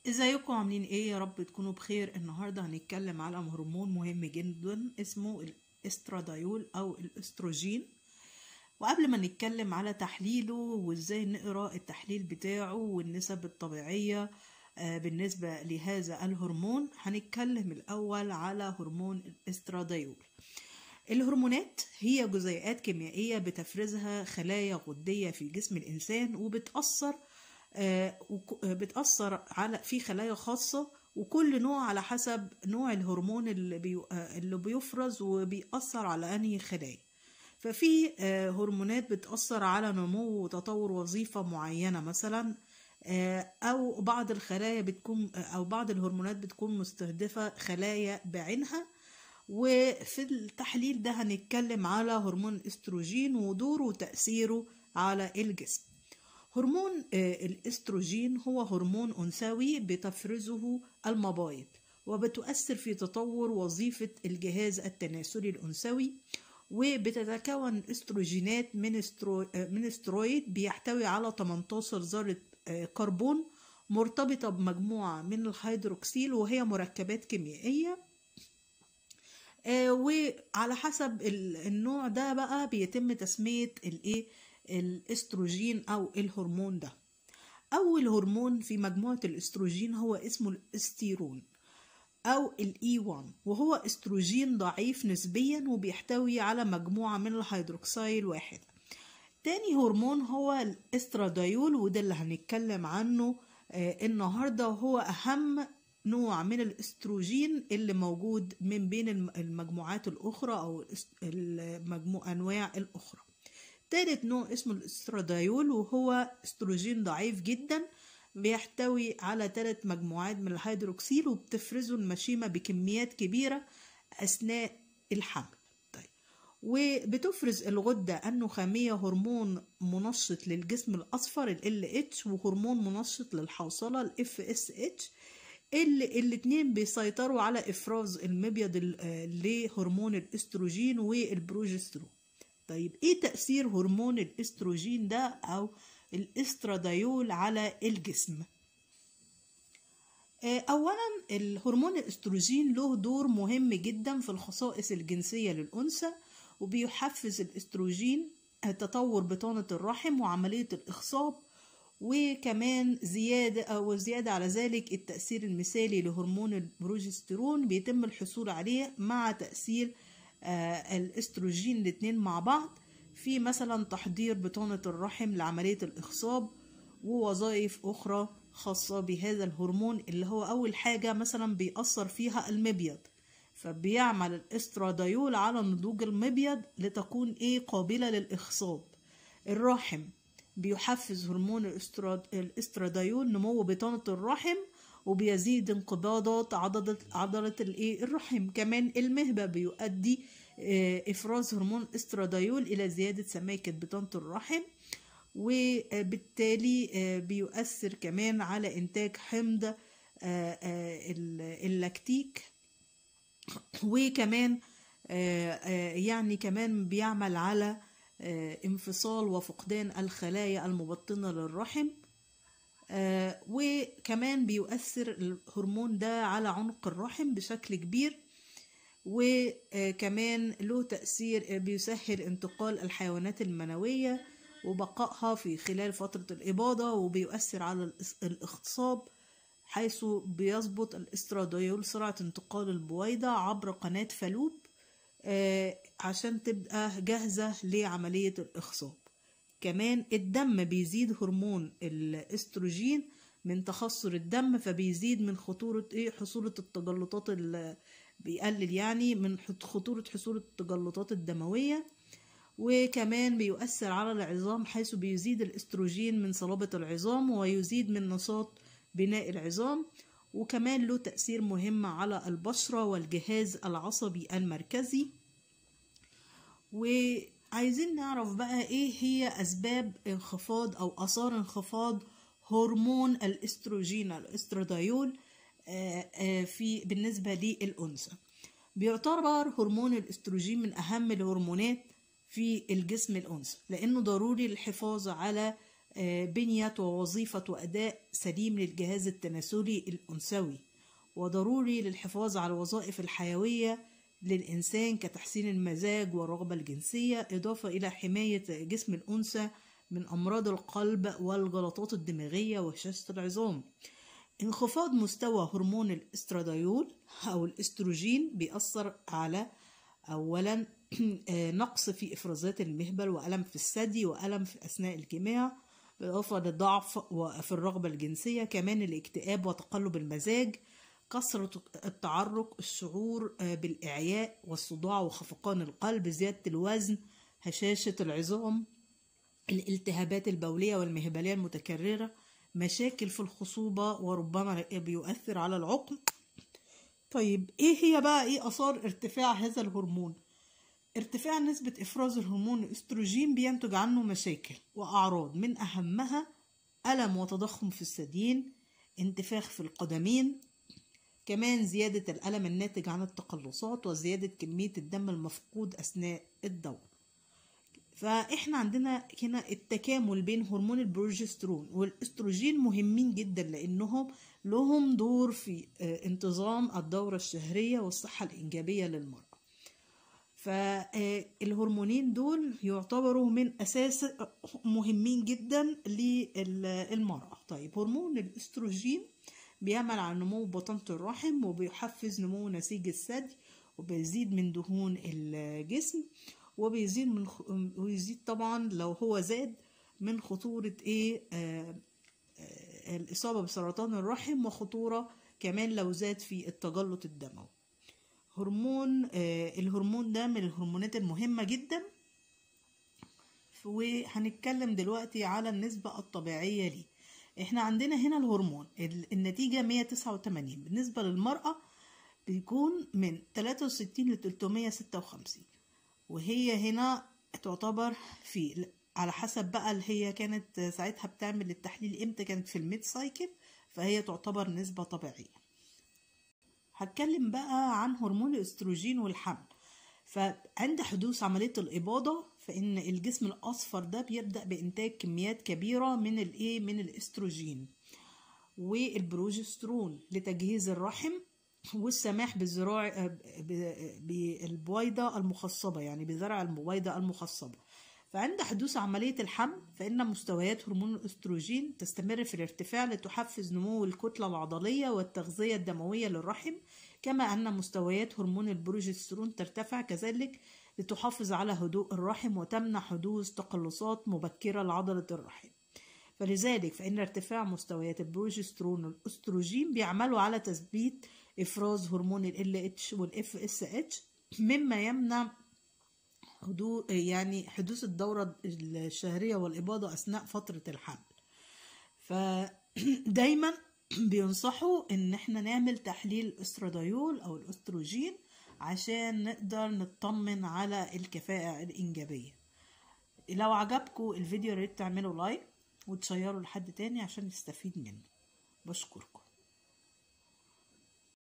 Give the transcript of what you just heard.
ازيكم عاملين ايه يا رب تكونوا بخير النهارده هنتكلم على هرمون مهم جدا اسمه الاسترادايول او الاستروجين وقبل ما نتكلم على تحليله وازاي نقرا التحليل بتاعه والنسب الطبيعيه آه، بالنسبه لهذا الهرمون هنتكلم الاول على هرمون الاسترادايول الهرمونات هي جزيئات كيميائيه بتفرزها خلايا غديه في جسم الانسان وبتاثر آه، وك- آه، بتأثر على في خلايا خاصة وكل نوع على حسب نوع الهرمون اللي, بي آه، اللي بيفرز وبيأثر على أنهي خلايا ففي آه، هرمونات بتأثر على نمو وتطور وظيفة معينة مثلا آه، أو بعض الخلايا بتكون أو بعض الهرمونات بتكون مستهدفة خلايا بعينها وفي التحليل ده هنتكلم على هرمون الاستروجين ودوره وتأثيره على الجسم هرمون آه، الاستروجين هو هرمون أنثوي بتفرزه المبايض وبتؤثر في تطور وظيفة الجهاز التناسلي الأنثوي وبتتكون الاستروجينات من استرو... آه، من استرويد بيحتوي على 18 ذرة آه، كربون مرتبطة بمجموعة من الهيدروكسيل وهي مركبات كيميائية آه، وعلى حسب ال- النوع ده بقى بيتم تسمية الايه الاستروجين او الهرمون ده اول هرمون في مجموعة الاستروجين هو اسمه الاستيرون او الاي 1 وهو استروجين ضعيف نسبيا وبيحتوي على مجموعة من الهيدروكسيل واحدة تاني هرمون هو الاسترادايول وده اللي هنتكلم عنه آه، النهارده وهو اهم نوع من الاستروجين اللي موجود من بين الم- المجموعات الاخرى او الاس- المجموع انواع الاخرى تالت نوع اسمه الاسترادايول وهو استروجين ضعيف جدا بيحتوي على ثلاث مجموعات من الهيدروكسيل وبتفرزه المشيمة بكميات كبيرة أثناء الحمل طيب وبتفرز الغدة النخامية هرمون منشط للجسم الأصفر ال LH وهرمون منشط للحوصلة ال FSH اللي الاتنين بيسيطروا على إفراز المبيض ال- آه، لهرمون الأستروجين والبروجسترون طيب ايه تأثير هرمون الاستروجين ده او الاسترادايول على الجسم آه، اولا الهرمون الاستروجين له دور مهم جدا في الخصائص الجنسية للأنثى وبيحفز الاستروجين تطور بطانة الرحم وعملية الإخصاب وكمان زيادة أو زيادة على ذلك التأثير المثالي لهرمون البروجسترون بيتم الحصول عليه مع تأثير آه، الاستروجين الاتنين مع بعض في مثلا تحضير بطانة الرحم لعملية الإخصاب ووظائف أخرى خاصة بهذا الهرمون اللي هو أول حاجة مثلا بيأثر فيها المبيض فبيعمل الاسترادايول على نضوج المبيض لتكون ايه قابلة للإخصاب الرحم بيحفز هرمون الاستراد- الاسترادايول نمو بطانة الرحم وبيزيد انقباضات عضلة عضلة الايه الرحم كمان المهبة بيؤدي آه، افراز هرمون استرادايول الى زيادة سماكة بطانة الرحم وبالتالي آه، بيؤثر كمان على انتاج حمض آه، آه، ال- اللاكتيك وكمان آه، آه، يعني كمان بيعمل على آه، انفصال وفقدان الخلايا المبطنة للرحم آه، وكمان بيؤثر الهرمون ده على عنق الرحم بشكل كبير وكمان له تأثير آه، بيسهل انتقال الحيوانات المنوية وبقائها في خلال فترة الإباضة وبيؤثر على الإس- الاختصاب حيث بيظبط الاستراديول سرعة انتقال البويضة عبر قناة فالوب آه، عشان تبقى جاهزة لعملية الإخصاب كمان الدم بيزيد هرمون الاستروجين من تخثر الدم فبيزيد من خطورة ايه حصول التجلطات ال- بيقلل يعني من حت- خطورة حصول التجلطات الدموية وكمان بيؤثر على العظام حيث بيزيد الاستروجين من صلابة العظام ويزيد من نشاط بناء العظام وكمان له تأثير مهم على البشرة والجهاز العصبي المركزي وعايزين نعرف بقى ايه هي اسباب انخفاض او اثار انخفاض هرمون الاستروجين الاسترادايول آه، آه، في بالنسبة للأنثى بيعتبر هرمون الاستروجين من أهم الهرمونات في الجسم الأنثى لأنه ضروري للحفاظ على آه، بنية ووظيفة وأداء سليم للجهاز التناسلي الأنثوي وضروري للحفاظ على الوظائف الحيوية للإنسان كتحسين المزاج والرغبة الجنسية إضافة إلى حماية جسم الأنثى من أمراض القلب والجلطات الدماغية وهشاشة العظام انخفاض مستوى هرمون الاستراديول أو الاستروجين بيأثر على أولا نقص في إفرازات المهبل وألم في الثدي وألم في أثناء الجماع بالإضافة لضعف في الرغبة الجنسية كمان الاكتئاب وتقلب المزاج كثرة التعرق الشعور بالإعياء والصداع وخفقان القلب زيادة الوزن هشاشة العظام الالتهابات البولية والمهبلية المتكررة مشاكل في الخصوبة وربما بيؤثر على العقم طيب ايه هي بقى ايه اثار ارتفاع هذا الهرمون ارتفاع نسبة افراز الهرمون الاستروجين بينتج عنه مشاكل واعراض من اهمها الم وتضخم في الثديين انتفاخ في القدمين كمان زيادة الألم الناتج عن التقلصات وزيادة كمية الدم المفقود أثناء الدورة فاحنا عندنا هنا التكامل بين هرمون البروجسترون والاستروجين مهمين جدا لانهم لهم دور في انتظام الدورة الشهرية والصحة الإنجابية للمرأة فالهرمونين دول يعتبروا من أساس مهمين جدا للمرأة طيب هرمون الاستروجين بيعمل على نمو بطانة الرحم وبيحفز نمو نسيج الثدي وبيزيد من دهون الجسم وبيزيد من خ... ويزيد طبعا لو هو زاد من خطورة ايه آه آه الإصابة بسرطان الرحم وخطورة كمان لو زاد في التجلط الدموي هرمون آه الهرمون ده من الهرمونات المهمة جدا وهنتكلم دلوقتي على النسبة الطبيعية ليه احنا عندنا هنا الهرمون النتيجة 189 بالنسبة للمرأة بيكون من 63 ل 356 وهي هنا تعتبر في على حسب بقى اللي هي كانت ساعتها بتعمل التحليل امتى كانت في الميد سايكل فهي تعتبر نسبة طبيعية هتكلم بقى عن هرمون الاستروجين والحمل فعند حدوث عملية الإباضة فإن الجسم الأصفر ده بيبدأ بإنتاج كميات كبيرة من الإيه من الاستروجين والبروجسترون لتجهيز الرحم والسماح بالزراع بالبويضة المخصبة يعني بزرع البويضة المخصبة فعند حدوث عملية الحمل فإن مستويات هرمون الأستروجين تستمر في الارتفاع لتحفز نمو الكتلة العضلية والتغذية الدموية للرحم كما أن مستويات هرمون البروجسترون ترتفع كذلك لتحافظ على هدوء الرحم وتمنع حدوث تقلصات مبكرة لعضلة الرحم فلذلك فإن ارتفاع مستويات البروجسترون والأستروجين بيعملوا على تثبيت إفراز هرمون ال LH وال FSH مما يمنع هدوء يعني حدوث الدورة الشهرية والإباضة أثناء فترة الحمل فدايما بينصحوا إن احنا نعمل تحليل الاستراديول أو الأستروجين عشان نقدر نطمن على الكفاءة الإنجابية لو عجبكم الفيديو ياريت تعملوا لايك وتشيروا لحد تاني عشان يستفيد منه بشكركم